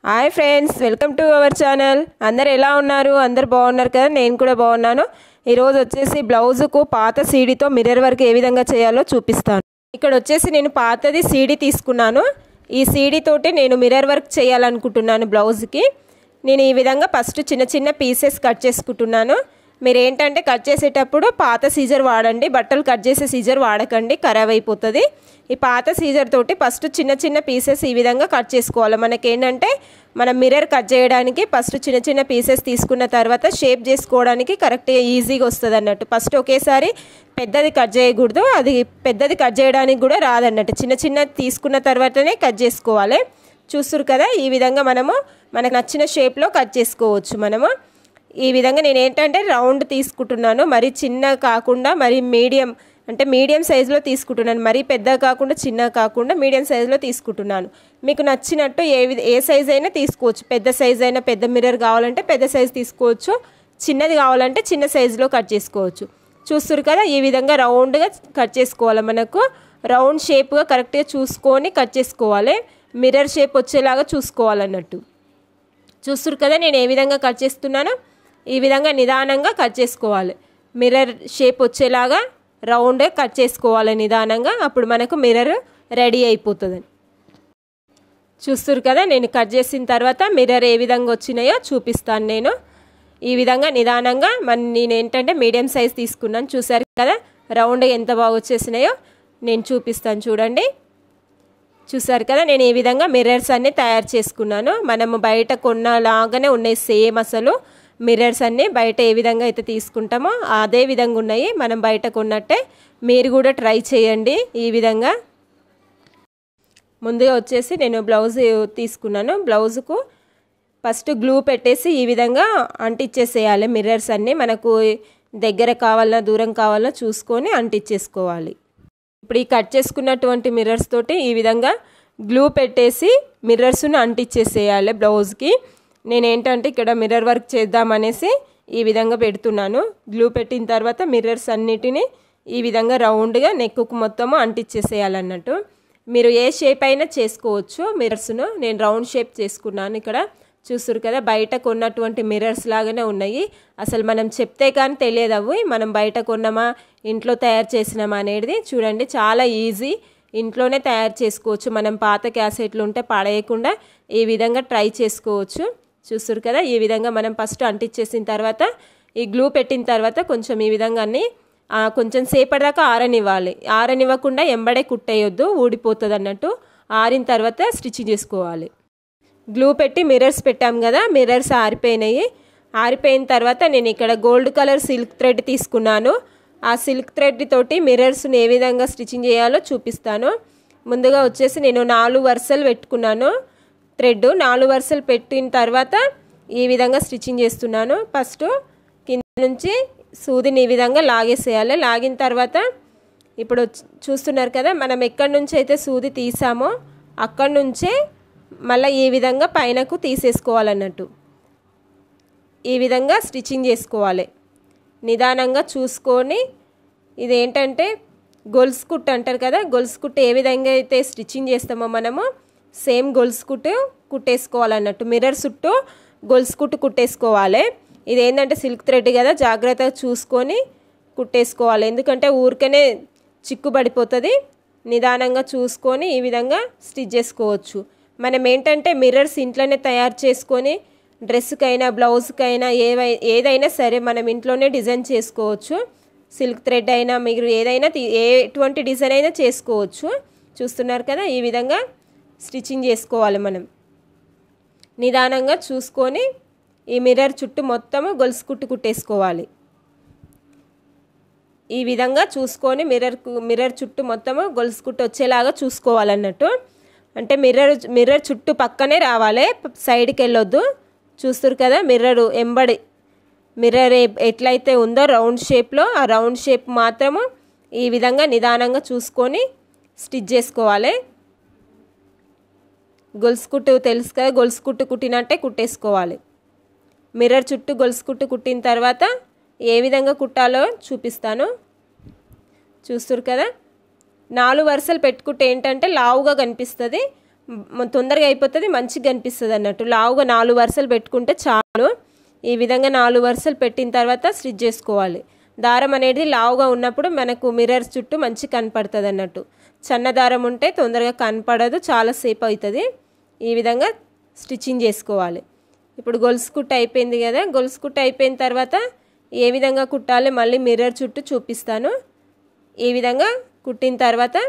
hi friends welcome to our channel అందరు ఎలా ఉన్నారు అందరు బాగున్నారు కదా నేను కూడా బాగున్నాను ఈరోజు వచ్చేసి బ్లౌజుకు పాత సీడీతో మిర్రర్ వర్క్ ఏ విధంగా చేయాలో చూపిస్తాను ఇక్కడ వచ్చేసి నేను పాతది సీడీ తీసుకున్నాను ఈ సీడీ తోటి నేను మిర్రర్ వర్క్ చేయాలనుకుంటున్నాను బ్లౌజ్కి నేను ఈ విధంగా ఫస్ట్ చిన్న చిన్న పీసెస్ కట్ చేసుకుంటున్నాను మీరు ఏంటంటే కట్ చేసేటప్పుడు పాత సీజర్ వాడండి బట్టలు కట్ చేసే సీజర్ వాడకండి ఖరాబ్ అయిపోతుంది ఈ పాత సీజర్ తోటి ఫస్ట్ చిన్న చిన్న పీసెస్ ఈ విధంగా కట్ చేసుకోవాలి మనకేంటంటే మనం మిర్రర్ కట్ చేయడానికి ఫస్ట్ చిన్న చిన్న పీసెస్ తీసుకున్న తర్వాత షేప్ చేసుకోవడానికి కరెక్ట్గా ఈజీగా వస్తుంది అన్నట్టు ఫస్ట్ ఒకేసారి పెద్దది కట్ చేయకూడదు అది పెద్దది కట్ చేయడానికి కూడా రాదన్నట్టు చిన్న చిన్న తీసుకున్న తర్వాతనే కట్ చేసుకోవాలి చూస్తురు కదా ఈ విధంగా మనము మనకు నచ్చిన షేప్లో కట్ చేసుకోవచ్చు మనము ఈ విధంగా నేను ఏంటంటే రౌండ్ తీసుకుంటున్నాను మరి చిన్న కాకుండా మరి మీడియం అంటే మీడియం సైజులో తీసుకుంటున్నాను మరీ పెద్ద కాకుండా చిన్న కాకుండా మీడియం సైజులో తీసుకుంటున్నాను మీకు నచ్చినట్టు ఏ విధ ఏ సైజ్ అయినా తీసుకోవచ్చు పెద్ద సైజ్ అయినా పెద్ద మిర్రర్ కావాలంటే పెద్ద సైజ్ తీసుకోవచ్చు చిన్నది కావాలంటే చిన్న సైజులో కట్ చేసుకోవచ్చు చూస్తారు కదా ఈ విధంగా రౌండ్గా కట్ చేసుకోవాలి మనకు రౌండ్ షేప్గా కరెక్ట్గా చూసుకొని కట్ చేసుకోవాలి మిర్రర్ షేప్ వచ్చేలాగా చూసుకోవాలన్నట్టు చూస్తారు కదా నేను ఏ విధంగా కట్ చేస్తున్నానో ఈ విధంగా నిదానంగా కట్ చేసుకోవాలి మిర్రర్ షేప్ వచ్చేలాగా రౌండ్గా కట్ చేసుకోవాలి నిదానంగా అప్పుడు మనకు మిర్రర్ రెడీ అయిపోతుంది చూస్తారు కదా నేను కట్ చేసిన తర్వాత మిర్రర్ ఏ విధంగా వచ్చినాయో చూపిస్తాను నేను ఈ విధంగా నిదానంగా మన నేను ఏంటంటే మీడియం సైజ్ తీసుకున్నాను చూసారు కదా రౌండ్ ఎంత బాగా వచ్చేసినాయో నేను చూపిస్తాను చూడండి చూసారు కదా నేను ఈ విధంగా మిర్రర్స్ అన్నీ తయారు చేసుకున్నాను మనము బయట కొన్నలాగానే ఉన్నాయి సేమ్ అసలు మిర్రర్స్ అన్నీ బయట ఏ విధంగా అయితే తీసుకుంటామో అదే విధంగా ఉన్నాయి మనం బయట కొన్నట్టే మీరు కూడా ట్రై చేయండి ఈ విధంగా ముందుగా వచ్చేసి నేను బ్లౌజ్ తీసుకున్నాను బ్లౌజుకు ఫస్ట్ గ్లూ పెట్టేసి ఈ విధంగా అంటించేసేయాలి మిర్రర్స్ అన్నీ మనకు దగ్గర కావాలన్నా దూరం కావాలన్నా చూసుకొని అంటించేసుకోవాలి ఇప్పుడు ఈ కట్ చేసుకున్నటువంటి మిర్రర్స్ తోటి ఈ విధంగా గ్లూ పెట్టేసి మిర్రర్స్ను అంటించేసేయాలి బ్లౌజ్కి నేను ఏంటంటే ఇక్కడ మిర్రర్ వర్క్ చేద్దామనేసి ఈ విధంగా పెడుతున్నాను గ్లూ పెట్టిన తర్వాత మిర్రర్స్ అన్నిటిని ఈ విధంగా రౌండ్గా నెక్కుకు మొత్తము అంటించేసేయాలన్నట్టు మీరు ఏ షేప్ అయినా చేసుకోవచ్చు మిర్రర్స్ను నేను రౌండ్ షేప్ చేసుకున్నాను ఇక్కడ చూస్తారు కదా బయట కొన్నటువంటి మిర్రర్స్ లాగానే ఉన్నాయి అసలు మనం చెప్తే కానీ తెలియదు అవి మనం బయట కొన్నామా ఇంట్లో తయారు చేసినామా అనేది చూడండి చాలా ఈజీ ఇంట్లోనే తయారు చేసుకోవచ్చు మనం పాత క్యాసెట్లు ఉంటే పడేయకుండా ఈ విధంగా ట్రై చేసుకోవచ్చు చూస్తారు కదా ఈ విధంగా మనం ఫస్ట్ అంటించేసిన తర్వాత ఈ గ్లూ పెట్టిన తర్వాత కొంచెం ఈ విధంగా అన్ని కొంచెం సేపటిదాకా ఆరనివ్వాలి ఆరనివ్వకుండా ఎంబడే కుట్టేయొద్దు ఊడిపోతుంది అన్నట్టు ఆరిన తర్వాత స్టిచ్చింగ్ చేసుకోవాలి గ్లూ పెట్టి మిర్రర్స్ పెట్టాం కదా మిర్రర్స్ ఆరిపోయినాయి ఆరిపోయిన తర్వాత నేను ఇక్కడ గోల్డ్ కలర్ సిల్క్ థ్రెడ్ తీసుకున్నాను ఆ సిల్క్ థ్రెడ్ తోటి మిర్రర్స్ని ఏ విధంగా స్టిచ్చింగ్ చేయాలో చూపిస్తాను ముందుగా వచ్చేసి నేను నాలుగు వరుసలు పెట్టుకున్నాను థ్రెడ్ నాలుగు వరుసలు పెట్టిన తర్వాత ఈ విధంగా స్టిచ్చింగ్ చేస్తున్నాను ఫస్ట్ కింద నుంచి సూదిని ఈ విధంగా లాగేసేయాలి లాగిన తర్వాత ఇప్పుడు చూస్తున్నారు కదా మనం ఎక్కడి నుంచి అయితే సూది తీసామో అక్కడి నుంచే మళ్ళీ ఈ విధంగా పైనకు తీసేసుకోవాలన్నట్టు ఈ విధంగా స్టిచ్చింగ్ చేసుకోవాలి నిదానంగా చూసుకొని ఇదేంటంటే గొలుసు కుట్టు అంటారు కదా గొలుసు కుట్టు ఏ విధంగా అయితే స్టిచ్చింగ్ చేస్తామో మనము సేమ్ గొలుసు కుట్టు కుట్టేసుకోవాలన్నట్టు మిర్రర్ చుట్టూ గొలుసు కుట్టు కుట్టేసుకోవాలి ఇది ఏంటంటే సిల్క్ థ్రెడ్ కదా జాగ్రత్తగా చూసుకొని కుట్టేసుకోవాలి ఎందుకంటే ఊరికనే చిక్కు పడిపోతుంది నిదానంగా చూసుకొని ఈ విధంగా స్టిచ్ చేసుకోవచ్చు మనం ఏంటంటే మిర్రర్స్ ఇంట్లోనే తయారు చేసుకొని డ్రెస్కైనా బ్లౌజ్కైనా ఏవై ఏదైనా సరే మనం ఇంట్లోనే డిజైన్ చేసుకోవచ్చు సిల్క్ థ్రెడ్ అయినా మీరు ఏదైనా ఎటువంటి డిజైన్ అయినా చేసుకోవచ్చు చూస్తున్నారు కదా ఈ విధంగా స్టిచ్చింగ్ చేసుకోవాలి మనం నిదానంగా చూసుకొని ఈ మిర్రర్ చుట్టూ మొత్తము గొలుసు కుట్టు కుట్టేసుకోవాలి ఈ విధంగా చూసుకొని మిర్రర్ మిర్రర్ చుట్టూ మొత్తము గొలుసు కుట్టు వచ్చేలాగా చూసుకోవాలన్నట్టు అంటే మిర్రర్ మిర్రర్ చుట్టూ పక్కనే రావాలి సైడ్కి వెళ్ళొద్దు చూస్తారు కదా మిర్రర్ ఎంబడి మిర్రర్ ఎట్లయితే ఉందో రౌండ్ షేప్లో ఆ రౌండ్ షేప్ మాత్రము ఈ విధంగా నిదానంగా చూసుకొని స్టిచ్ చేసుకోవాలి గొలుసు కుట్టు తెలుసు కదా గొలుసు కుట్టు కుట్టినట్టే కుట్టేసుకోవాలి మిర్రర్ చుట్టూ గొలుసు కుట్టు కుట్టిన తర్వాత ఏ విధంగా కుట్టాలో చూపిస్తాను చూస్తారు కదా నాలుగు వరుసలు పెట్టుకుంటే ఏంటంటే లావుగా కనిపిస్తుంది మ- తొందరగా అయిపోతుంది మంచిగా కనిపిస్తుంది అన్నట్టు లావుగా నాలుగు వరుసలు పెట్టుకుంటే చాలు ఈ విధంగా నాలుగు వరుసలు పెట్టిన తర్వాత స్టిచ్ చేసుకోవాలి దారం అనేది లావుగా ఉన్నప్పుడు మనకు మిర్రర్స్ చుట్టూ మంచి కనపడుతుంది అన్నట్టు సన్న దారం ఉంటే తొందరగా కనపడదు చాలా సేపు అవుతుంది ఈ విధంగా స్టిచ్చింగ్ చేసుకోవాలి ఇప్పుడు గొలుసు కుట్ట అయిపోయింది కదా గొలుసు కుట్ట అయిపోయిన తర్వాత ఏ విధంగా కుట్టాలి మళ్ళీ మిర్రర్ చుట్టూ చూపిస్తాను ఈ విధంగా కుట్టిన తర్వాత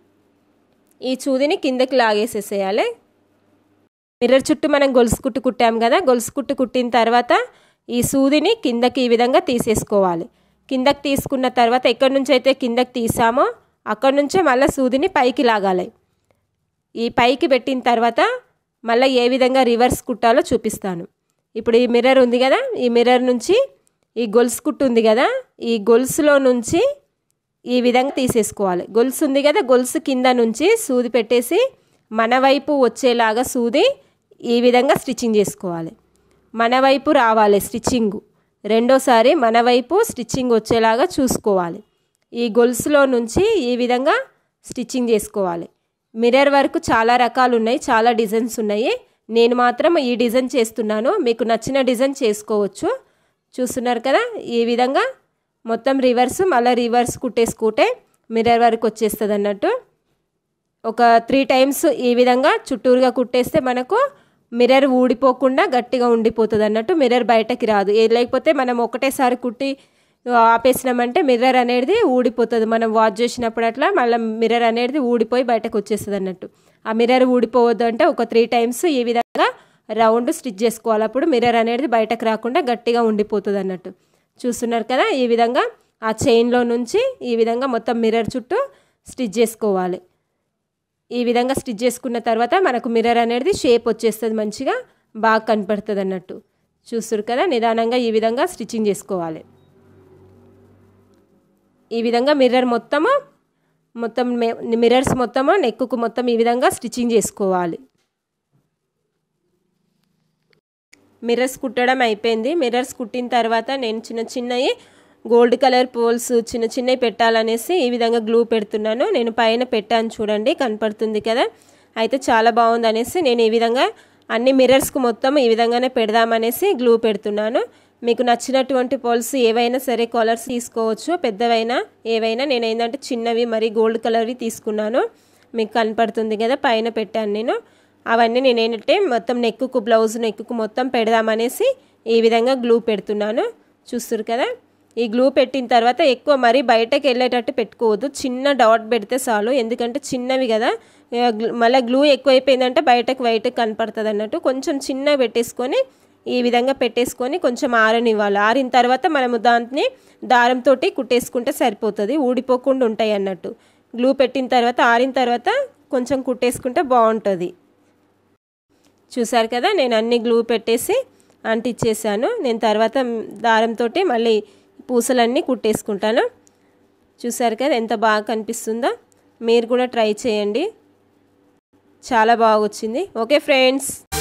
ఈ చూదిని కిందకి లాగేసేసేయాలి మిర్రర్ చుట్టూ మనం గొలుసు కుట్టు కుట్టాం కదా గొలుసు కుట్టు కుట్టిన తర్వాత ఈ సూదిని కిందకి ఈ విధంగా తీసేసుకోవాలి కిందకి తీసుకున్న తర్వాత ఎక్కడి నుంచి అయితే కిందకి తీసామో అక్కడి నుంచే మళ్ళీ సూదిని పైకి లాగాలి ఈ పైకి పెట్టిన తర్వాత మళ్ళీ ఏ విధంగా రివర్స్ కుట్టాలో చూపిస్తాను ఇప్పుడు ఈ మిర్రర్ ఉంది కదా ఈ మిర్రర్ నుంచి ఈ గొలుసు కుట్టు ఉంది కదా ఈ గొలుసులో నుంచి ఈ విధంగా తీసేసుకోవాలి గొలుసు ఉంది కదా గొలుసు కింద నుంచి సూది పెట్టేసి మన వైపు వచ్చేలాగా సూది ఈ విధంగా స్టిచ్చింగ్ చేసుకోవాలి మన వైపు రావాలి స్టిచ్చింగ్ రెండోసారి మన వైపు స్టిచ్చింగ్ వచ్చేలాగా చూసుకోవాలి ఈ గొలుసులో నుంచి ఈ విధంగా స్టిచ్చింగ్ చేసుకోవాలి మిర్రర్ వర్క్ చాలా రకాలు ఉన్నాయి చాలా డిజైన్స్ ఉన్నాయి నేను మాత్రం ఈ డిజైన్ చేస్తున్నాను మీకు నచ్చిన డిజైన్ చేసుకోవచ్చు చూస్తున్నారు కదా ఈ విధంగా మొత్తం రివర్స్ మళ్ళీ రివర్స్ కుట్టేసుకుంటే మిర్రర్ వర్క్ వచ్చేస్తుంది అన్నట్టు ఒక త్రీ టైమ్స్ ఈ విధంగా చుట్టూరుగా కుట్టేస్తే మనకు మిర్రర్ ఊడిపోకుండా గట్టిగా ఉండిపోతుంది అన్నట్టు మిర్రర్ బయటకి రాదు ఏ లేకపోతే మనం ఒకటేసారి కుట్టి ఆపేసినామంటే మిర్రర్ అనేది ఊడిపోతుంది మనం వాచ్ చేసినప్పుడు అట్లా మళ్ళీ మిర్రర్ అనేది ఊడిపోయి బయటకు వచ్చేస్తుంది అన్నట్టు ఆ మిర్రర్ ఊడిపోవద్దు అంటే ఒక త్రీ టైమ్స్ ఈ విధంగా రౌండ్ స్టిచ్ చేసుకోవాలి అప్పుడు మిర్రర్ అనేది బయటకు రాకుండా గట్టిగా ఉండిపోతుంది అన్నట్టు చూస్తున్నారు కదా ఈ విధంగా ఆ చైన్లో నుంచి ఈ విధంగా మొత్తం మిర్రర్ చుట్టూ స్టిచ్ చేసుకోవాలి ఈ విధంగా స్టిచ్ చేసుకున్న తర్వాత మనకు మిర్రర్ అనేది షేప్ వచ్చేస్తుంది మంచిగా బాగా కనపడుతుంది అన్నట్టు చూస్తారు కదా నిదానంగా ఈ విధంగా స్టిచ్చింగ్ చేసుకోవాలి ఈ విధంగా మిర్రర్ మొత్తము మొత్తం మిర్రర్స్ మొత్తము నెక్కుకు మొత్తం ఈ విధంగా స్టిచ్చింగ్ చేసుకోవాలి మిర్రర్స్ కుట్టడం అయిపోయింది మిర్రర్స్ కుట్టిన తర్వాత నేను చిన్న చిన్నవి గోల్డ్ కలర్ పోల్స్ చిన్న చిన్నవి పెట్టాలనేసి ఈ విధంగా గ్లూ పెడుతున్నాను నేను పైన పెట్టాను చూడండి కనపడుతుంది కదా అయితే చాలా బాగుంది అనేసి నేను ఈ విధంగా అన్ని మిర్రర్స్కు మొత్తం ఈ విధంగానే పెడదామనేసి గ్లూ పెడుతున్నాను మీకు నచ్చినటువంటి పోల్స్ ఏవైనా సరే కలర్స్ తీసుకోవచ్చు పెద్దవైనా ఏవైనా నేను ఏంటంటే చిన్నవి మరి గోల్డ్ కలర్వి తీసుకున్నాను మీకు కనపడుతుంది కదా పైన పెట్టాను నేను అవన్నీ నేను ఏంటంటే మొత్తం నెక్కుకు బ్లౌజ్ నెక్కుకు మొత్తం పెడదామనేసి ఈ విధంగా గ్లూ పెడుతున్నాను చూస్తారు కదా ఈ గ్లూ పెట్టిన తర్వాత ఎక్కువ మరీ బయటకు వెళ్ళేటట్టు పెట్టుకోవద్దు చిన్న డాట్ పెడితే చాలు ఎందుకంటే చిన్నవి కదా మళ్ళీ గ్లూ ఎక్కువైపోయిందంటే బయటకు వైట్ కనపడుతుంది అన్నట్టు కొంచెం చిన్న పెట్టేసుకొని ఈ విధంగా పెట్టేసుకొని కొంచెం ఆరనివ్వాలి ఆరిన తర్వాత మనము దాన్ని దారంతో కుట్టేసుకుంటే సరిపోతుంది ఊడిపోకుండా ఉంటాయి అన్నట్టు గ్లూ పెట్టిన తర్వాత ఆరిన తర్వాత కొంచెం కుట్టేసుకుంటే బాగుంటుంది చూసారు కదా నేను అన్ని గ్లూ పెట్టేసి అంటిచ్చేసాను నేను తర్వాత దారంతో మళ్ళీ పూసలన్నీ కుట్టేసుకుంటాను చూసారు కదా ఎంత బాగా కనిపిస్తుందో మీరు కూడా ట్రై చేయండి చాలా బాగా వచ్చింది ఓకే ఫ్రెండ్స్